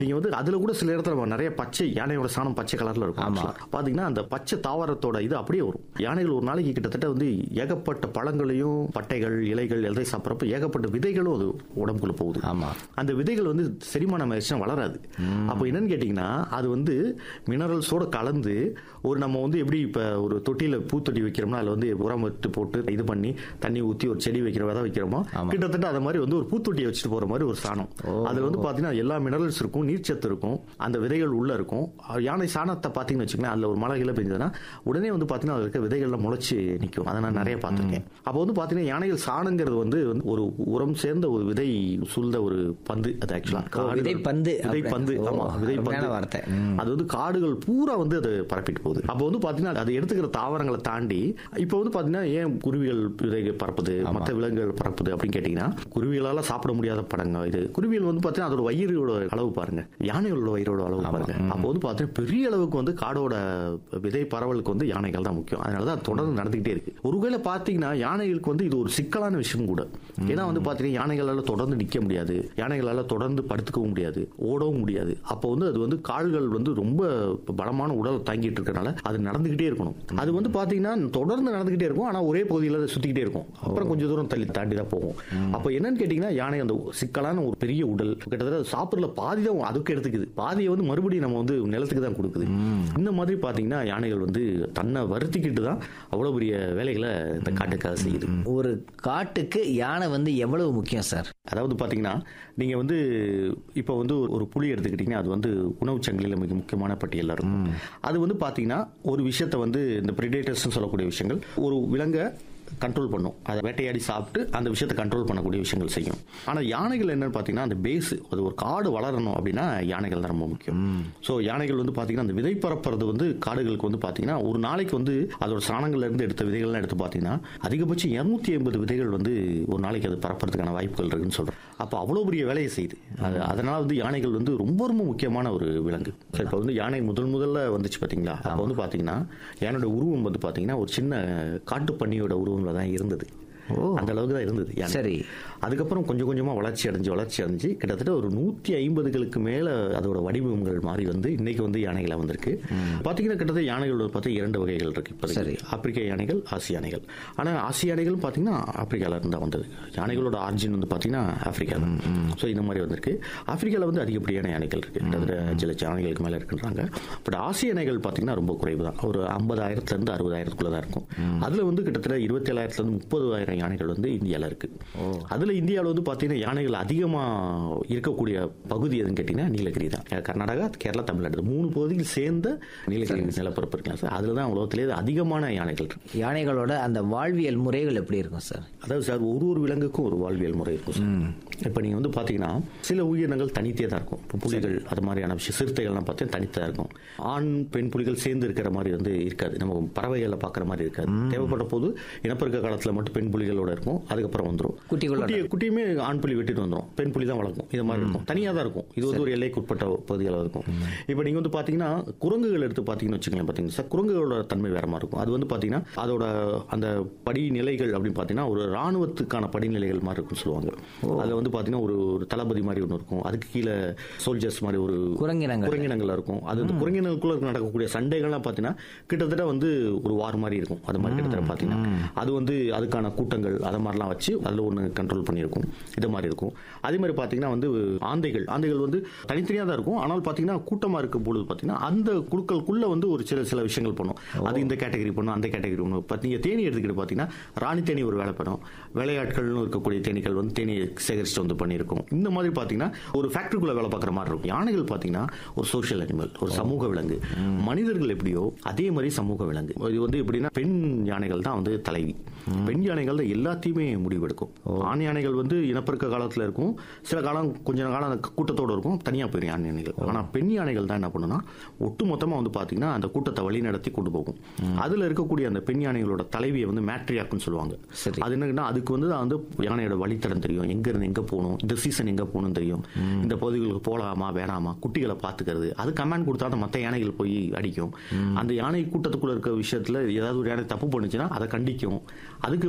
நீங்க வந்து அதுல கூட சில இடத்துல நம்ம நிறைய பச்சை யானையோட சாணம் பச்சை கலர்ல இருக்கும் ஆமா. actually. பாத்தீங்கன்னா அந்த பச்சை தாவரத்தோட இது அப்படியே வரும் யானைகள் ஒரு நாளைக்கு கிட்டத்தட்ட வந்து ஏகப்பட்ட பழங்களையும் பட்டைகள் இலைகள் எல்லாத்தையும் சாப்பிட்றப்ப ஏகப்பட்ட விதைகளும் அது உடம்புக்குள்ள போகுது ஆமா அந்த விதைகள் வந்து செரிமானம் ஆயிடுச்சுன்னா வளராது அப்போ என்னன்னு கேட்டிங்கன்னா அது வந்து மினரல்ஸோட கலந்து ஒரு நம்ம வந்து எப்படி இப்போ ஒரு தொட்டியில் பூத்தொட்டி வைக்கிறோம்னா அதில் வந்து உரம் விட்டு போட்டு இது பண்ணி தண்ணி ஊற்றி ஒரு செடி வைக்கிற விதை வைக்கிறோமோ கிட்டத்தட்ட அது மாதிரி வந்து ஒரு பூத்தொட்டியை வச்சுட்டு போகிற மாதிரி ஒரு சாணம் அதில் வந்து பார்த்தீங்கன்னா எல்லா மினரல்ஸ் இருக்கும் நீர்ச்சத்து இருக்கும் அந்த விதைகள் உள்ள இருக்கும் யானை சாணத்தை பார்த்தீங்கன்னு வச்சுக்கோங்களேன் அதில் ஒரு மழை கிளை பெஞ்சதுன்னா உடனே வந்து பார்த்தீங்கன்னா அதில் இருக்க விதைகள்லாம் முளைச்சி நிற்கும் அதை நான் நிறைய பார்த்துருக்கேன் அப்போ வந்து பார்த்தீங்கன்னா யானைகள் சாணங்கிறது வந்து வந்து ஒரு உரம் சேர்ந்த ஒரு விதை சூழ்ந்த ஒரு பந்து அது ஆக்சுவலாக விதை பந்து விதை அப்படி. பந்து ஓ, ஆமா விதை அருமையான பந்து வார்த்தை. ம். அது வந்து காடுகள் பூரா வந்து அது பரப்பிட்டு போகுது அப்போ வந்து பாத்தீங்கன்னா அது எடுத்துக்கிற தாவரங்களை தாண்டி இப்போ வந்து பாத்தீங்கன்னா ஏன் குருவிகள் விதை பரப்புது மற்ற விலங்குகள் பரப்புது அப்படின்னு கேட்டீங்கன்னா குருவிகளால சாப்பிட முடியாத படங்க இது குருவிகள் வந்து பாத்தீங்கன்னா அதோட வயிறோட அளவு பாருங்க யானைகளோட வயிறோட அளவு பாருங்க அப்போ வந்து பாத்தீங்கன்னா பெரிய அளவுக்கு வந்து காடோட விதை பரவலுக்கு வந்து யானைகள் தான் முக்கியம் அதனால தான் அது தொடர்ந்து நடந்துகிட்டே இருக்கு ஒருவேளை பாத்தீங்கன்னா யானைகளுக்கு வந்து இது ஒரு சிக்கலான விஷயம் கூட ஏன்னா வந்து பாத்தீங்கன்னா யானைகளால தொடர்ந்து நிக்க முடியாது யானைகளால தொடர்ந்து படுத்துக்கவும் முடியாது ஓடவும் முடியாது அப்போ வந்து அது வந்து கால்கள் வந்து ரொம்ப பலமான உடல் தாங்கிட்டு இருக்கறனால அது நடந்துகிட்டே இருக்கணும் அது வந்து பாத்தீங்கன்னா தொடர்ந்து நடந்துகிட்டே இருக்கும் ஆனா ஒரே பகுதியில் அது சுத்திக்கிட்டே இருக்கும் அப்புறம் கொஞ்சம் தூரம் தள்ளி தாண்டி தான் போகும் அப்போ என்னன்னு கேட்டீங்கன்னா யானை அந்த சிக்கலான ஒரு பெரிய உடல் கிட்டத்தட்ட அது சாப்பிடல பாதி தான் அதுக்கு எடுத்துக்குது பாதியை வந்து மறுபடியும் நம்ம வந்து நிலத்துக்கு தான் கொடுக்குது இந்த மாதிரி பாத்தீங்கன்னா யானைகள் வந்து தன்னை வருத்திக்கிட்டு தான் அவ்வளவு பெரிய வேலைகளை இந்த காட்டுக்காக செய்யுது ஒரு காட்டுக்கு யானை வந்து எவ்வளவு முக்கியம் சார் அதாவது பாத்தீங்கன்னா நீங்க வந்து இப்போ வந்து ஒரு- ஒரு புலி எடுத்துக்கிட்டீங்கன்னா அது வந்து உணவுச் சங்கிலியில் மிக முக்கியமான பட்டியலில் இருக்கும் அது வந்து பாத்தீங்கன்னா ஒரு விஷயத்தை வந்து இந்த பிரிடேட்டர்ஸ் சொல்லக்கூடிய விஷயங்கள் ஒரு விலங்கை கண்ட்ரோல் பண்ணும் அதை வேட்டையாடி சாப்பிட்டு அந்த விஷயத்தை கண்ட்ரோல் பண்ணக்கூடிய விஷயங்கள் செய்யும் ஆனால் யானைகள் என்னன்னு பார்த்தீங்கன்னா அந்த பேஸ் அது ஒரு காடு வளரணும் அப்படின்னா யானைகள் தான் ரொம்ப முக்கியம் ஸோ யானைகள் வந்து பார்த்தீங்கன்னா அந்த விதை பரப்புறது வந்து காடுகளுக்கு வந்து பார்த்தீங்கன்னா ஒரு நாளைக்கு வந்து அதோட சாணங்கள்ல இருந்து எடுத்த விதைகள்லாம் எடுத்து பார்த்தீங்கன்னா அதிகபட்சம் இரநூத்தி ஐம்பது விதைகள் வந்து ஒரு நாளைக்கு அது பரப்புறதுக்கான வாய்ப்புகள் இருக்குன்னு சொல்றேன் அப்போ அவ்வளோ பெரிய வேலையை செய்யுது அது அதனால வந்து யானைகள் வந்து ரொம்ப ரொம்ப முக்கியமான ஒரு விலங்கு சரி இப்போ வந்து யானை முதல் முதல்ல வந்துச்சு பார்த்தீங்களா அப்போ வந்து பார்த்தீங்கன்னா யானையோட உருவம் வந்து பார்த்தீங்கன்னா ஒரு சின்ன காட்டுப்பன்னியோட உருவம்ல தான் இருந்தது அந்த அளவுக்கு தான் இருந்தது யானை. சரி. அதுக்கப்புறம் கொஞ்சம் கொஞ்சமா வளர்ச்சி அடைஞ்சு வளர்ச்சி அடைஞ்சு கிட்டத்தட்ட ஒரு நூத்தி ஐம்பதுகளுக்கு மேல அதோட வடிவங்கள் மாறி வந்து இன்னைக்கு வந்து யானைகளா வந்திருக்கு பாத்தீங்கன்னா கிட்டத்தட்ட யானைகள் வந்து பார்த்தா இரண்டு வகைகள் இருக்கு சரி. இப்போதைக்கு ஆப்பிரிக்க யானைகள் ஆசிய யானைகள் ஆனா ஆசிய யானைகள் பாத்தீங்கன்னா ஆப்பிரிக்கால இருந்து தான் வந்தது யானைகளோட ஆர்ஜின் வந்து பாத்தீங்கன்னா ஆப்பிரிக்கா தான் ஸோ இந்த மாதிரி வந்திருக்கு ஆப்பிரிக்கால வந்து அதிகப்படியான யானைகள் இருக்கு கிட்டத்தட்ட அஞ்சு லட்சம் யானைகளுக்கு மேல இருக்குன்றாங்க பட் ஆசிய யானைகள் பாத்தீங்கன்னா ரொம்ப குறைவு தான் ஒரு ஐம்பதாயிரத்துல இருந்து அறுபதாயிரத்துக்குள்ள தான் இருக்கும் அதுல வந்து கிட்டத்தட்ட இருபத்தேழாயிரத்துல இருந்து முப்பதாயிரம் யானைகள் வந்து இந்தியால இருக்கு அதுல இந்தியாவில் வந்து பாத்தீங்கன்னா யானைகள் அதிகமா இருக்கக்கூடிய பகுதி எதுன்னு கேட்டீங்கன்னா நீலகிரி தான் கர்நாடகா கேரளா தமிழ்நாடு மூணு பகுதிகள் சேர்ந்த நீலகிரி நிலப்பரப்பு இருக்கலாம் சார் அதுல தான் உலகத்திலே அதிகமான யானைகள் இருக்கு யானைகளோட அந்த வாழ்வியல் முறைகள் எப்படி இருக்கும் சார் அதாவது சார் ஒரு ஒரு விலங்குக்கும் ஒரு வாழ்வியல் முறை இருக்கும் சார் இப்போ நீங்கள் வந்து பார்த்தீங்கன்னா சில உயிரினங்கள் தனித்தே தான் இருக்கும் இப்போ புலிகள் அது மாதிரியான விஷயம் சிறுத்தைகள்லாம் பார்த்தீங்கன்னா தனித்தா இருக்கும் ஆண் பெண் புலிகள் சேர்ந்து இருக்கிற மாதிரி வந்து இருக்காது நம்ம பறவைகளை பார்க்குற மாதிரி இருக்காது தேவைப்பட்ட போது இனப்பெருக்க காலத்தில் மட்டும் பெண் புலிகளோட இருக்கும் அதுக்கப்புறம் வந்துடும் குட்டிகளோட. குட்டியை- குட்டியுமே ஆண் புலி வெட்டிட்டு வந்துடும் பெண் புலி தான் வளர்க்கும் இது மாதிரி இருக்கும் தனியாக தான் இருக்கும் இது வந்து ஒரு எல்லைக்குட்பட்ட பகுதிகளில் இருக்கும் இப்போ நீங்கள் வந்து பார்த்தீங்கன்னா குரங்குகள் எடுத்து பார்த்தீங்கன்னு வச்சுக்கலாம் பார்த்தீங்கன்னா சார் குரங்குகளோட தன்மை வேற மாதிரி இருக்கும் அது வந்து பார்த்தீங்கன்னா அதோட அந்த படிநிலைகள் அப்படின்னு பார்த்தீங்கன்னா ஒரு ராணுவத்துக்கான படிநிலைகள் மாதிரி இருக்கும்னு சொல்லுவாங்க அதில் வந்து பார்த்தீங்கன்னா ஒரு ஒரு தளபதி மாதிரி ஒன்று இருக்கும் அதுக்கு கீழே சோல்ஜர்ஸ் மாதிரி ஒரு குரங்கினங்கள். குரங்கினங்கள் இருக்கும் அது அந்த குரங்கினங்களுக்குள்ள நடக்கக்கூடிய சண்டைகள்லாம் பார்த்தீங்கன்னா கிட்டத்தட்ட வந்து ஒரு வார் மாதிரி இருக்கும் அது மாதிரி கிட்டத்தட்ட பார்த்தீங்கன்னா அது வந்து அதுக்கான கூட்டங்கள் அதை மாதிரிலாம் வச்சு அதில் ஒன்று கண்ட்ரோல் பண்ணியிருக்கும் இது மாதிரி இருக்கும் அதே மாதிரி பார்த்தீங்கன்னா வந்து ஆந்தைகள் ஆந்தைகள் வந்து தனித்தனியாக தான் இருக்கும் ஆனால் பார்த்தீங்கன்னா கூட்டமாக இருக்கும் பொழுது பார்த்தீங்கன்னா அந்த குழுக்களுக்குள்ள வந்து ஒரு சில சில விஷயங்கள் பண்ணும் அது இந்த கேட்டகரி பண்ணும் அந்த கேட்டகரி பண்ணும் இப்போ நீங்கள் தேனி எடுத்துக்கிட்டு பார்த்தீங்கன்னா ராணி தேனி ஒரு வேலை பண்ணும் வேலையாட்கள்னு இருக்கக்கூடிய தேனீக்கள் வந்து தேனியை சேகரிச்சுட்டு வந்து பண்ணியிருக்கும் இந்த மாதிரி பார்த்தீங்கன்னா ஒரு ஃபேக்டரிக்குள்ள வேலை பார்க்குற மாதிரி இருக்கும் யானைகள் பார்த்தீங்கன்னா ஒரு சோஷியல் அனிமல் ஒரு சமூக விலங்கு மனிதர்கள் எப்படியோ அதே மாதிரி சமூக விலங்கு இது வந்து எப்படின்னா பெண் யானைகள் தான் வந்து தலைவி பெண் யானைகள் தான் எல்லாத்தையுமே முடிவெடுக்கும் ஆண் யானைகள் வந்து இனப்பெருக்க காலத்துல இருக்கும் சில காலம் கொஞ்ச காலம் அந்த கூட்டத்தோட இருக்கும் தனியா போயிடும் ஆண் யானைகள் ஆனா பெண் யானைகள் தான் என்ன பண்ணுன்னா ஒட்டு மொத்தமா வந்து பாத்தீங்கன்னா அந்த கூட்டத்தை வழி நடத்தி கொண்டு போகும் அதுல இருக்கக்கூடிய அந்த பெண் யானைகளோட தலைவியை வந்து மேட்ரியாக்குன்னு சொல்லுவாங்க சரி. அது என்னன்னா அதுக்கு வந்து வந்து யானையோட வழித்தடம் தெரியும் எங்க இருந்து எங்க போகணும் இந்த சீசன் எங்க போகணும் தெரியும் இந்த பகுதிகளுக்கு போகலாமா வேணாமா குட்டிகளை பாத்துக்கிறது அது கமாண்ட் கொடுத்தா அந்த மத்த யானைகள் போய் அடிக்கும் அந்த யானை கூட்டத்துக்குள்ள இருக்க விஷயத்துல ஏதாவது ஒரு யானை தப்பு பண்ணுச்சுன்னா அதை கண்டிக்கும் அதுக்கு பனிஷ்மெண்ட்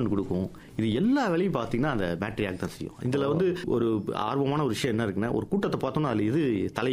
மூவ்மெண்ட் கொடுக்கும் இது எல்லா வேலையும் பார்த்தீங்கன்னா அந்த பேட்டரி ஆக்ட் தான் செய்யும் இதுல வந்து ஒரு ஆர்வமான ஒரு விஷயம் என்ன இருக்குன்னா ஒரு கூட்டத்தை பார்த்தோம்னா அதுல இது தலை